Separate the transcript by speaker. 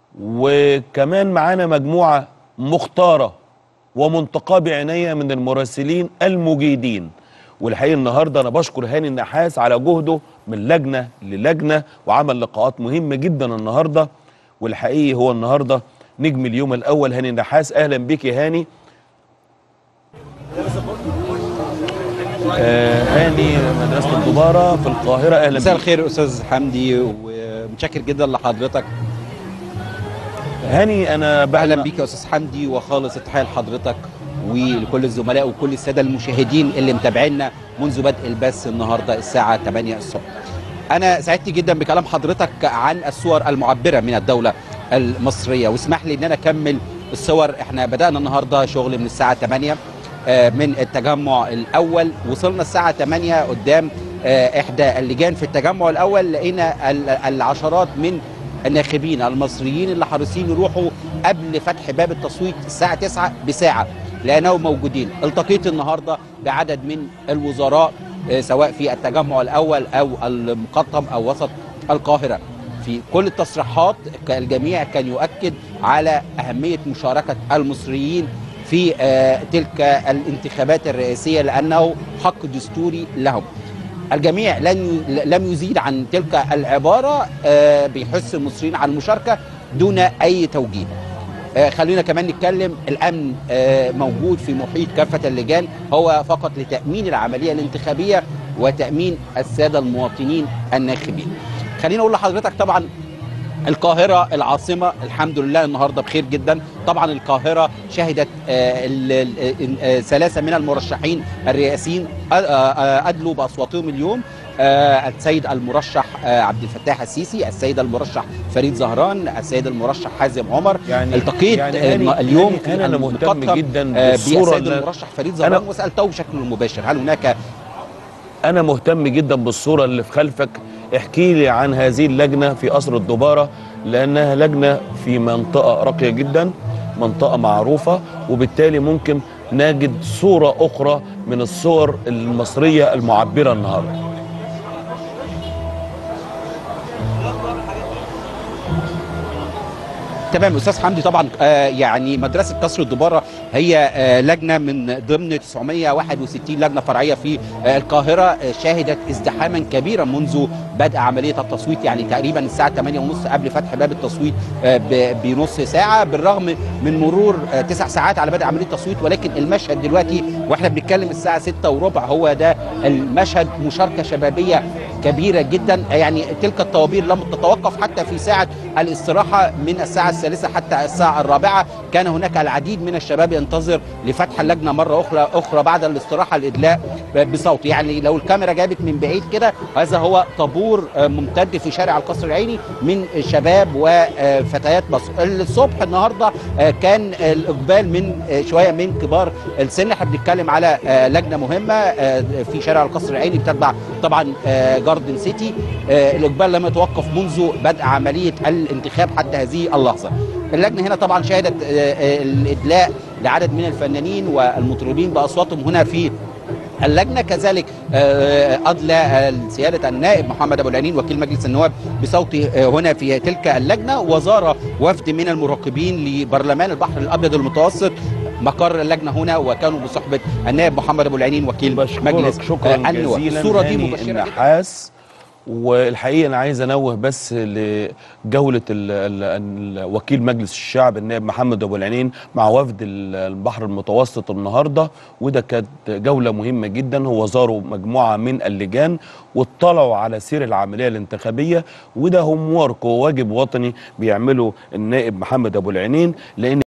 Speaker 1: وكمان معانا مجموعه مختاره ومنتقاه بعنايه من المراسلين المجيدين والحقيقه النهارده انا بشكر هاني النحاس على جهده من لجنه للجنه وعمل لقاءات مهمه جدا النهارده والحقيقي هو النهارده نجم اليوم الاول هاني النحاس اهلا بك يا هاني آه هاني مدرسه الدباره في القاهره اهلا
Speaker 2: مساء
Speaker 1: بك
Speaker 2: الخير استاذ حمدي ومتشكر جدا لحضرتك
Speaker 1: هاني انا
Speaker 2: اهلا
Speaker 1: بعلم
Speaker 2: بيك يا استاذ حمدي وخالص التحيه لحضرتك ولكل الزملاء وكل الساده المشاهدين اللي متابعينا منذ بدء البث النهارده الساعه 8 الصبح. انا سعدت جدا بكلام حضرتك عن الصور المعبره من الدوله المصريه واسمح لي ان انا اكمل الصور احنا بدانا النهارده شغل من الساعه 8 آه، من التجمع الاول وصلنا الساعه 8 قدام آه، احدى اللجان في التجمع الاول لقينا ال- العشرات من الناخبين المصريين اللي حريصين يروحوا قبل فتح باب التصويت الساعه 9 بساعه لانهم موجودين التقيت النهارده بعدد من الوزراء آه، سواء في التجمع الاول او المقطم او وسط القاهره في كل التصريحات ك- الجميع كان يؤكد على اهميه مشاركه المصريين في آه، تلك الانتخابات الرئاسيه لانه حق دستوري لهم. الجميع لن ي- لم يزيد عن تلك العباره آه، بيحث المصريين على المشاركه دون اي توجيه. آه، خلينا كمان نتكلم الامن آه، موجود في محيط كافه اللجان هو فقط لتامين العمليه الانتخابيه وتامين الساده المواطنين الناخبين. خليني اقول لحضرتك طبعا القاهرة العاصمة الحمد لله النهاردة بخير جدا طبعا القاهرة شهدت آه، ال- ال- آه، ثلاثة من المرشحين الرئاسيين آه، آه، أدلوا بأصواتهم اليوم آه، السيد المرشح آه، عبد الفتاح السيسي السيد المرشح فريد زهران السيد المرشح حازم عمر
Speaker 1: يعني
Speaker 2: التقيت
Speaker 1: يعني
Speaker 2: آه،
Speaker 1: هاني-
Speaker 2: اليوم
Speaker 1: هاني
Speaker 2: في
Speaker 1: انا مهتم
Speaker 2: المقطم،
Speaker 1: جدا
Speaker 2: آه،
Speaker 1: بالصوره
Speaker 2: بالسيد
Speaker 1: اللي
Speaker 2: المرشح فريد زهران
Speaker 1: أنا-
Speaker 2: وسألته بشكل مباشر هل هناك
Speaker 1: انا مهتم جدا بالصوره اللي في خلفك احكي لي عن هذه اللجنه في قصر الدباره لانها لجنه في منطقه راقيه جدا منطقه معروفه وبالتالي ممكن نجد صوره اخرى من الصور المصريه المعبره النهارده
Speaker 2: تمام استاذ حمدي طبعا آه يعني مدرسه قصر الدباره هي آه لجنه من ضمن 961 لجنه فرعيه في آه القاهره آه شهدت ازدحاما كبيرا منذ بدء عمليه التصويت يعني تقريبا الساعه 8:30 قبل فتح باب التصويت آه ب- بنص ساعه بالرغم من مرور آه تسع ساعات على بدء عمليه التصويت ولكن المشهد دلوقتي واحنا بنتكلم الساعه 6 وربع هو ده المشهد مشاركه شبابيه كبيره جدا يعني تلك الطوابير لم تتوقف حتى في ساعه الاستراحه من الساعه الثالثه حتى الساعه الرابعه كان هناك العديد من الشباب ينتظر لفتح اللجنه مره اخرى اخرى بعد الاستراحه الادلاء بصوت يعني لو الكاميرا جابت من بعيد كده هذا هو طابور آه، ممتد في شارع القصر العيني من شباب وفتيات مصر الصبح النهارده آه، كان الاقبال من آه، شويه من كبار السن احنا بنتكلم على آه، لجنه مهمه آه، في شارع القصر العيني بتتبع طبعا آه، جاردن سيتي آه، الاقبال لم يتوقف منذ بدء عمليه الانتخاب حتى هذه اللحظه اللجنه هنا طبعا شهدت آه، آه، الادلاء لعدد من الفنانين والمطربين باصواتهم هنا في اللجنه كذلك آه، ادلى آه، سياده النائب محمد ابو العنين وكيل مجلس النواب بصوته آه، هنا في تلك اللجنه وزار وفد من المراقبين لبرلمان البحر الابيض المتوسط مقر اللجنه هنا وكانوا بصحبه النائب محمد ابو العنين وكيل مجلس
Speaker 1: بشكرك شكرا
Speaker 2: آه، النواب
Speaker 1: جزيلا
Speaker 2: الصوره دي
Speaker 1: هاني
Speaker 2: مبشره جدا
Speaker 1: النحاس والحقيقه انا عايز انوه بس لجوله ال- ال- ال- وكيل مجلس الشعب النائب محمد ابو العينين مع وفد ال- البحر المتوسط النهارده وده كانت جوله مهمه جدا هو زاروا مجموعه من اللجان واطلعوا على سير العمليه الانتخابيه وده هم ورك وواجب وطني بيعمله النائب محمد ابو العينين لان